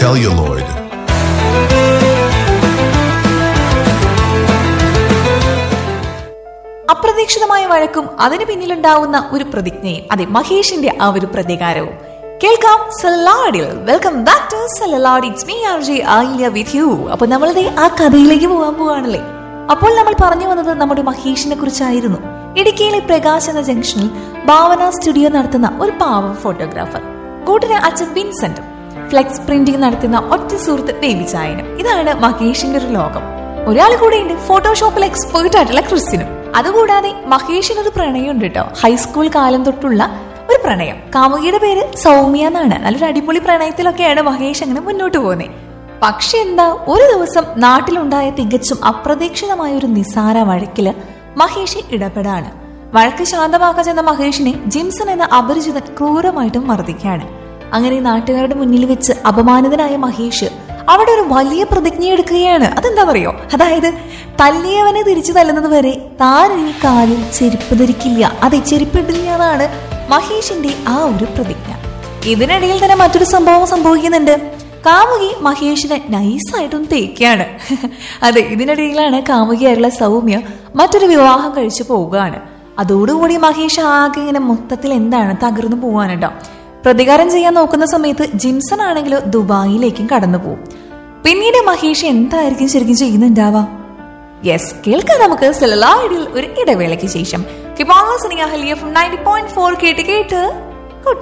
celluloid. അപ്രതീക്ഷിതമായ വഴക്കും അതിന് പിന്നിലുണ്ടാവുന്ന ഒരു പ്രതിജ്ഞയും അതെ മഹേഷിന്റെ ആ ഒരു പ്രതികാരവും കേൾക്കാം സലാഡിൽ welcome back to salad it's me R J Ayilya with you അപ്പൊ നമ്മളുടെ ആ കഥയിലേക്ക് പോകാൻ പോവാണല്ലേ അപ്പോൾ നമ്മൾ പറഞ്ഞു വന്നത് നമ്മുടെ മഹേഷിനെ കുറിച്ചായിരുന്നു ഇടുക്കിയിലെ പ്രകാശ് എന്ന ജംഗ്ഷനിൽ ഭാവന സ്റ്റുഡിയോ നടത്തുന്ന ഒരു പാവം ഫോട്ടോഗ്രാഫർ കൂട്ടിന് അച്ഛൻ വിൻസെന്റും ഫ്ലെക്സ് പ്രിന്റിംഗ് നടത്തുന്ന ഒറ്റ സുഹൃത്ത് ബേബി ചായനും ഇതാണ് മഹേഷിന്റെ ഒരു ലോകം ഒരാൾ കൂടെയുണ്ട് ഫോട്ടോഷോപ്പിൽ എക്സ്പേർട്ട് ആയിട്ടുള്ള ക്രിസ്ത്യനും അതുകൂടാതെ മഹേഷിന് ഒരു പ്രണയമുണ്ട് കേട്ടോ ഹൈസ്കൂൾ കാലം തൊട്ടുള്ള ഒരു പ്രണയം കാമുകിയുടെ പേര് സൗമ്യ എന്നാണ് നല്ലൊരു അടിപൊളി പ്രണയത്തിലൊക്കെയാണ് മഹേഷ് അങ്ങനെ മുന്നോട്ട് പോകുന്നത് പക്ഷെ എന്താ ഒരു ദിവസം നാട്ടിലുണ്ടായ തികച്ചും അപ്രതീക്ഷിതമായ ഒരു നിസാര വഴക്കില് മഹേഷ് ഇടപെടാണ് വഴക്ക് ശാന്തമാക്കാൻ ചെന്ന മഹേഷിനെ ജിംസൺ എന്ന അപരിചിതൻ ക്രൂരമായിട്ടും മർദ്ദിക്കുകയാണ് അങ്ങനെ നാട്ടുകാരുടെ മുന്നിൽ വെച്ച് അപമാനിതനായ മഹേഷ് അവിടെ ഒരു വലിയ പ്രതിജ്ഞ എടുക്കുകയാണ് അതെന്താ പറയോ അതായത് തല്ലിയവനെ തിരിച്ചു തല്ലുന്നത് വരെ താൻ ഈ കാലിൽ ചെരുപ്പ് ധരിക്കില്ല അതെ ചെരുപ്പിടില്ല എന്നാണ് മഹേഷിന്റെ ആ ഒരു പ്രതിജ്ഞ ഇതിനിടയിൽ തന്നെ മറ്റൊരു സംഭവം സംഭവിക്കുന്നുണ്ട് കാമുകി മഹേഷിനെ നൈസായിട്ടൊന്ന് തേക്കാണ് അതെ ഇതിനിടയിലാണ് കാമുകിയായിട്ടുള്ള സൗമ്യ മറ്റൊരു വിവാഹം കഴിച്ചു പോവുകയാണ് അതോടുകൂടി മഹേഷ് ആകെ ഇങ്ങനെ മൊത്തത്തിൽ എന്താണ് തകർന്നു പോവാനുണ്ടോ പ്രതികാരം ചെയ്യാൻ നോക്കുന്ന സമയത്ത് ജിംസൺ ആണെങ്കിലോ ദുബായിലേക്കും കടന്നു പോകും പിന്നീട് മഹേഷ് എന്തായിരിക്കും ശരിക്കും ചെയ്യുന്നുണ്ടാവാ യെസ് കേൾക്കാം നമുക്ക് സെലലായിഡിൽ ഒരു ഇടവേളയ്ക്ക് ശേഷം കിപ്പാസിനിയ ഹലിയ ഫ്രം നയൻറ്റി പോയിന്റ് ഫോർ കേട്ട് കേട്ട്